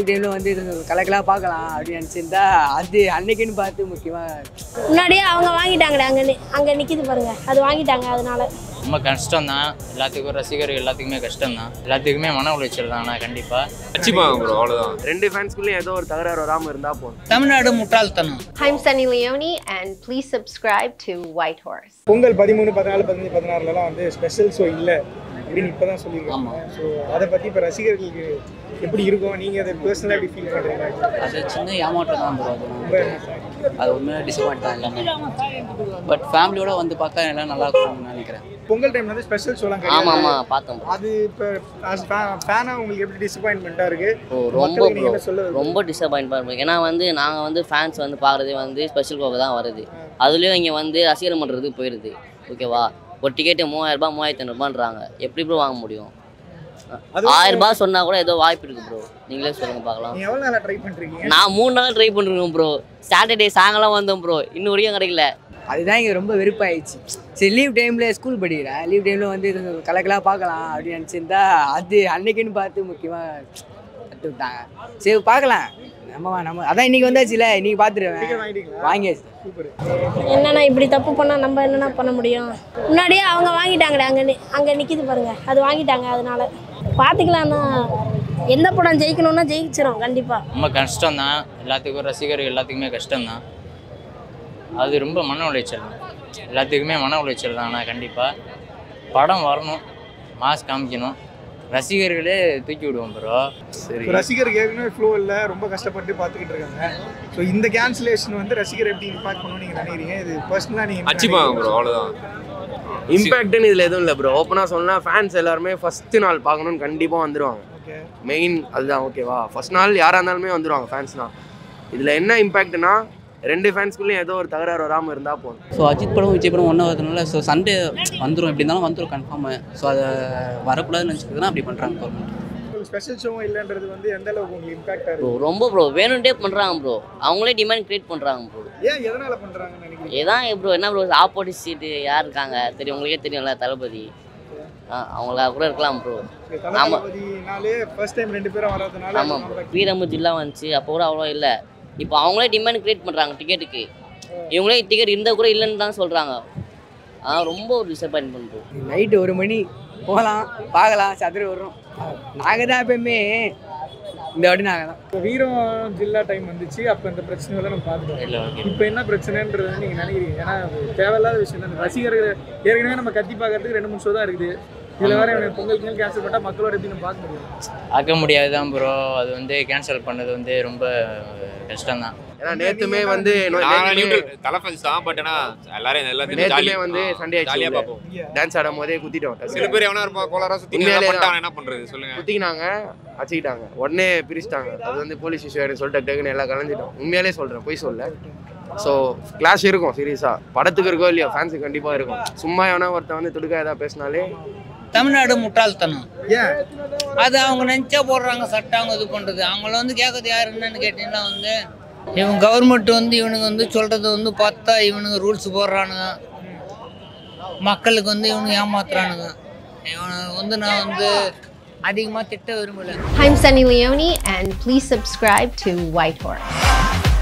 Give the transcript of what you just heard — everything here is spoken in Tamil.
லீவ் டைமில் வந்து கலக்கலாக பார்க்கலாம் அப்படின்னு நினச்சிருந்தா அது அன்னைக்குன்னு பார்த்து முக்கியமாக முன்னாடியே அவங்க வாங்கிட்டாங்களே அங்கே அங்கே நிற்கிது பாருங்க அது வாங்கிட்டாங்க அதனால ரொம்ப கஷ்டம் தான் எல்லாத்துக்கும் ரசிகர்கள் எல்லாத்துக்குமே கஷ்டம் தான் எல்லாத்துக்குமே மன உளைச்சல் தான் ஆனால் கண்டிப்பாக வச்சுப்பாங்க ப்ரோ அவ்வளோதான் ரெண்டு ஃபேன்ஸ்குள்ளேயும் ஏதோ ஒரு தகராறு வராமல் இருந்தால் போதும் தமிழ்நாடு முட்டாள்தனம் I'm Sunny Leone, and please subscribe to White Horse. Pongal பதிமூணு பதினாலு பதினஞ்சு பதினாறுலலாம் வந்து ஸ்பெஷல் ஷோ இல்லை அப்படின்னு இப்போ தான் சொல்லியிருக்காங்க ஸோ அதை பற்றி இப்போ ரசிகர்களுக்கு எப்படி இருக்கும் நீங்கள் அதை பர்சனலாக எப்படி ஃபீல் பண்ணுறீங்க அது சின்ன ஏமாற்றம் தான் ப்ரோ அது ரொம்ப அது உண்மையாக டிசப்பாயிண்ட் தான் எல்லாமே பட் ஃபேமிலியோட வந்து பார்த்தா எல்லாம் நல்லா இருக்கும்னு நினைக்கிறேன் பொங்கல் டைம்ல வந்து ஸ்பெஷல் ஷோலாம் ஆமாம் கிடையாது ஆமாம் பார்த்தோம் அது இப்போ ஃபேனாக உங்களுக்கு எப்படி டிசப்பாயின்மெண்ட்டாக இருக்கு ஓ ரொம்ப மக்களுக்கு நீங்க ப்ரோ என்ன சொல்ல விரும்புறீங்க? ரொம்ப டிசப்பாயின்ட் பண்ணுறோம் ஏன்னா வந்து நாங்கள் வந்து ஃபேன்ஸ் வந்து பார்க்குறதே வந்து ஸ்பெஷல் கோக்கு தான் வருது அதுலேயும் இங்கே வந்து ரசிகர் பண்ணுறதுக்கு போயிடுது ஓகேவா ஒரு டிக்கெட்டு மூவாயிரரூபா மூவாயிரத்தி ஐநூறுபான்றாங்க எப்படி ப்ரோ வாங்க முடியும் அது ஆயிரம் ரூபாய் சொன்னால் கூட ஏதோ வாய்ப்பு இருக்குது ப்ரோ நீங்களே சொல்லுங்கள் பார்க்கலாம் நீங்க எவ்வளோ நாளாக ட்ரை பண்ணுறீங்க நான் மூணு நாள் ட்ரை பண்ணிருக்கேன் ப்ரோ சாட்டர்டே சாயங்காலம் வந்தோம் ப்ரோ இன்னும் வரைக்கும் கிடைக்கல அதுதான் இங்கே ரொம்ப வெறுப்பாயிடுச்சு சரி லீவ் டைமில் ஸ்கூல் படிக்கிறேன் லீவ் டைமில் வந்து கலக்கலாக பார்க்கலாம் அப்படின்னு நினச்சிருந்தா அது அன்னைக்குன்னு பார்த்து முக்கியமாக கற்று விட்டாங்க சரி பார்க்கலாம் நம்ம நம்ம அதான் இன்னைக்கு வந்தாச்சுல இன்னைக்கு டிக்கெட் பார்த்துருவேன் வாங்கிட்டீங்களா வாங்கியாச்சு சூப்பர் என்னண்ணா இப்படி தப்பு பண்ணால் நம்ம என்னண்ணா பண்ண முடியும் முன்னாடியே அவங்க வாங்கிட்டாங்களே அங்கே அங்கே நிற்கிது பாருங்க அது வாங்கிட்டாங்க அதனால பார்த்துக்கலாம்ண்ணா எந்த படம் ஜெயிக்கணும்னா ஜெயிச்சிரும் கண்டிப்பாக ரொம்ப கஷ்டம் தான் எல்லாத்துக்கும் ரசிகர்கள் எல்லாத்துக்குமே கஷ்டம் தான் அது ரொம்ப மன உளைச்சல் தான் எல்லாத்துக்குமே மன உளைச்சல் தான் ஆனால் கண்டிப்பாக படம் வரணும் மாஸ் காமிக்கணும் ரசிகர்களே தூக்கி விடுவோம் ப்ரோ சரி இப்போ ரசிகருக்கு ஏற்கனவே ஃப்ளோ இல்லை ரொம்ப கஷ்டப்பட்டு பார்த்துக்கிட்டு இருக்காங்க ஸோ இந்த கேன்சலேஷன் வந்து ரசிகர் எப்படி இம்பாக்ட் பண்ணணும் நீங்கள் நினைக்கிறீங்க இது பர்சனலாக நீங்கள் வச்சுப்பாங்க ப்ரோ அவ்வளோதான் இம்பேக்ட்னு இதில் எதுவும் இல்லை ப்ரோ ஓப்பனாக சொன்னால் ஃபேன்ஸ் எல்லாருமே ஃபஸ்ட்டு நாள் பார்க்கணும்னு கண்டிப்பாக வந்துருவாங்க ஓகே மெயின் அதுதான் ஓகேவா ஃபர்ஸ்ட் நாள் யாராக இருந்தாலுமே வந்துருவாங்க ஃபேன்ஸ்னா இதில் என்ன இம்பேக்ட்னா ரெண்டு ஃபேன்ஸ்குள்ளேயும் ஏதோ ஒரு தகராறு வராமல் இருந்தால் போதும் ஸோ அஜித் படம் விஜய் படம் ஒன்றா வரதுனால ஸோ சண்டே வந்துடும் எப்படி இருந்தாலும் வந்துடும் கன்ஃபார்மு ஸோ அதை வரக்கூடாதுன்னு நினச்சிட்டு தான் அப்படி பண்ணுறாங்க கவர்மெண்ட் ஸ்பெஷல் ஷோவும் இல்லைன்றது வந்து எந்த அளவுக்கு உங்களுக்கு இம்பாக்டாக ப்ரோ இருக்கு ரொம்ப ப்ரோ வேணும்ட்டே பண்ணுறாங்க ப்ரோ அவங்களே டிமாண்ட் கிரியேட் பண்ணுறாங்க ப்ரோ ஏன் எதனால் பண்ணுறாங்கன்னு நினைக்கிறீங்க இதான் ப்ரோ என்ன ப்ரோ ஆப்போசிட் சீட்டு யார் இருக்காங்க தெரியும் உங்களுக்கே தெரியும்ல தளபதி ஆ அவங்களா கூட இருக்கலாம் ப்ரோ ஆமா. தளபதினாலே ஃபர்ஸ்ட் டைம் ரெண்டு பேரும் வர்றதுனால ஆமாம் ப்ரோ வீரமுஜிலாம் வந்துச்சு அப்போ கூட அவ்வளோ இல்லை இப்போ அவங்களே டிமாண்ட் கிரியேட் பண்ணுறாங்க டிக்கெட்டுக்கு இவங்களே டிக்கெட் இருந்தால் கூட இல்லைன்னு தான் சொல்கிறாங்க அதான் ரொம்ப ஒரு டிசப்பாயின்ட் பண்ணுறோம் நைட்டு ஒரு மணி போகலாம் பார்க்கலாம் சதுர வரும் நாங்கள் தான் எப்பயுமே இந்த வாட்டி நாங்கள் தான் இப்போ வீரம் ஜில்லா டைம் வந்துச்சு அப்போ இந்த பிரச்சனை எல்லாம் நம்ம பார்த்துட்டோம் இல்லை ஓகே இப்போ என்ன பிரச்சனைன்றது வந்து நீங்கள் நினைக்கிறீங்க ஏன்னா அது தேவையில்லாத விஷயம் தான் ரசிகர்கள் ஏற்கனவே நம்ம கத்தி பார்க்கறதுக்கு ரெண்டு மூணு ஷோ தான் இருக்குது இதில் வேற இவனுக்கு பொங்கல் பொங்கல் கேன்சல் பண்ணால் மக்களோட எப்படி நம்ம பார்க்க முடியும் ஆக்க முடியாது தான் ப்ரோ அது வந்து கேன்சல் பண்ணது வந்து ரொம்ப கஷ்டம் தான் ஏன்னா நேற்றுமே வந்து நாங்கள் நியூட்ரல் தலை ஃபேன்ஸ் தான் பட் ஆனால் எல்லாரும் எல்லாத்தையும் நேற்றுமே ஜாலியாக வந்து சண்டே ஜாலியாக ஆச்சு பார்ப்போம் டான்ஸ் ஆடும் போதே குத்திட்டோம் சில பேர் எவனா இருப்பா கோளாரா சுற்றி உண்மையாலே பண்ணிட்டாங்க என்ன பண்ணுறது சொல்லுங்க குத்திக்கினாங்க அடிச்சுக்கிட்டாங்க உடனே பிரிச்சிட்டாங்க அது வந்து போலீஸ் இஷ்யூ சொல்லிட்டு டக்கு டக்குன்னு எல்லாம் கலைஞ்சிட்டோம் உண்மையாலே சொல்கிறேன் போய் சொல்ல ஸோ கிளாஷ் இருக்கும் சீரியஸாக படத்துக்கு இருக்கோ இல்லையோ ஃபேன்ஸுக்கு கண்டிப்பாக இருக்கும் சும்மா எவனா ஒருத்தன் வந்து துடுக்கா ஏதாவது பேசினாலே தமிழ்நாடு முட்டாள்தனம் ஏன் அது அவங்க நினச்சா போடுறாங்க சட்டம் அவங்க இது பண்ணுறது அவங்கள வந்து கேட்கறது யார் என்னன்னு கேட்டிங்கன்னா வந்து இவன் கவர்மெண்ட் வந்து இவனுக்கு வந்து சொல்கிறது வந்து பார்த்தா இவனுங்க ரூல்ஸ் போடுறானுங்க மக்களுக்கு வந்து இவனுங்க ஏமாத்துறானுங்க இவனை வந்து நான் வந்து அதிகமாக திட்ட விரும்பலை I'm Sunny Leone, and please subscribe to White Horse.